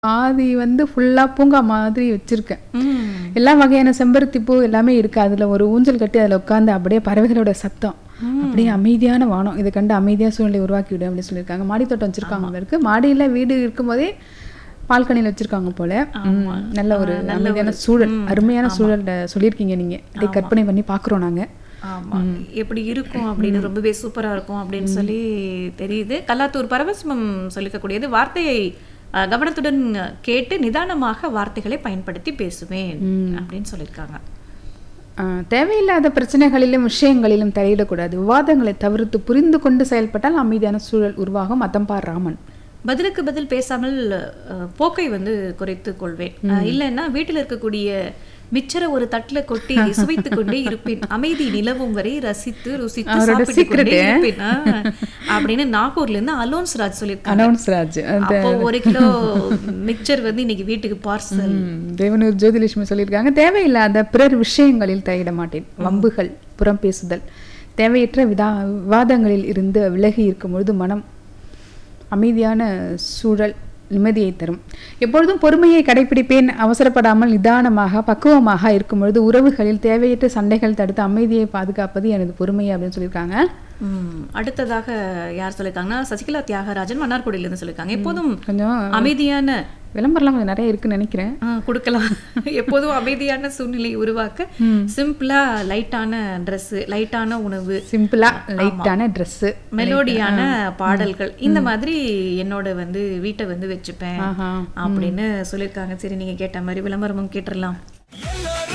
பாதி வந்து ஃபுல்லா பூங்கா மாதிரி வச்சிருக்கேன் ம். எல்லா வகையான செம்பருத்தி பூ எல்லாமே இருக்கு அதுல ஒரு ஊஞ்சல் கட்டி அதுல உட்காந்து அப்படியே பறவைகளோட சத்தம் அப்படியே அமைதியான வானம் இதை கண்டு அமைதியா சூழ்நிலை உருவாக்கி விடு அப்படின்னு சொல்லியிருக்காங்க மாடி தோட்டம் வச்சிருக்காங்க போல இருக்கு மாடியில வீடு இருக்கும்போதே பால்கனியில் வச்சிருக்காங்க போல ம், நல்ல ஒரு அமைதியான சூழல் அருமையான சூழல்ல சொல்லியிருக்கீங்க நீங்க அப்படியே கற்பனை பண்ணி பாக்குறோம் நாங்க ஆமா எப்படி இருக்கும் அப்படின்னு ரொம்பவே சூப்பரா இருக்கும் அப்படின்னு சொல்லி தெரியுது கல்லாத்தூர் பரவசமம் சொல்லிக்கக்கூடியது வார்த்தையை அஹ், கவனத்துடன் கேட்டு நிதானமாக வார்த்தைகளை பயன்படுத்தி பேசுவேன் அப்படின்னு சொல்லியிருக்காங்க ஆ, தேவையில்லாத பிரச்சனைகளிலும் விஷயங்களிலும் தலையிடக்கூடாது விவாதங்களை தவிர்த்து புரிந்து கொண்டு செயல்பட்டால் அமைதியான சூழல் உருவாகும் அதம்பார் ராமன் பதிலுக்கு பதில் பேசாமல் அஹ், போக்கை வந்து குறைத்து கொள்வேன் அஹ், இல்லைன்னா வீட்டில் இருக்கக்கூடிய மிச்சரை ஒரு தட்டுல கொட்டி சுவைத்துக் கொண்டே இருப்பேன் அமைதி நிலவும் வரை ரசித்து ருசித்து அவரோட சாப்பிட்டு கொண்டே secret. இருப்பேன் ஆஹ். அப்படின்னு நாகூர்ல இருந்து அலோன்ஸ் ராஜ் சொல்லியிருக்காங்க அனௌன்ஸ் ராஜ் அந்த அப்போ ஒரு கிலோ மிக்சர் வந்து இன்னைக்கு வீட்டுக்கு பார்சல் ம், தேவனூர் ஜோதிலட்சுமி சொல்லியிருக்காங்க தேவையில்லாத பிறர் விஷயங்களில் தலையிட மாட்டேன் வம்புகள் புறம் பேசுதல் தேவையற்ற விதா விவாதங்களில் இருந்து விலகி இருக்கும் பொழுது மனம் அமைதியான சூழல் நிம்மதியை தரும் எப்பொழுதும் பொறுமையை கடைபிடிப்பேன் அவசரப்படாமல் நிதானமாக பக்குவமாக இருக்கும் பொழுது உறவுகளில் தேவையற்ற சண்டைகள் தடுத்து அமைதியை பாதுகாப்பது எனது பொறுமை அப்படின்னு சொல்லியிருக்காங்க ம், அடுத்ததாக யார் சொல்லியிருக்காங்கன்னா சசிகலா தியாகராஜன் மன்னார்குடியில இருந்து சொல்லியிருக்காங்க எப்போதும் கொஞ்சம் அமைதியான விளம்பரம்லாம் கொஞ்சம் நிறைய இருக்குன்னு நினைக்கிறேன் ஆ, கொடுக்கலாம் எப்போதும் அமைதியான சூழ்நிலையை உருவாக்க சிம்பிளா லைட்டான Dress லைட்டான உணவு சிம்பிளா லைட்டான ட்ரெஸ்ஸு மெலோடியான பாடல்கள் இந்த மாதிரி என்னோட வந்து வீட்டை வந்து வச்சுப்பேன் ஆஹா அப்படின்னு சொல்லியிருக்காங்க சரி நீங்க கேட்ட மாதிரி விளம்பரமும் கேட்டுடலாம்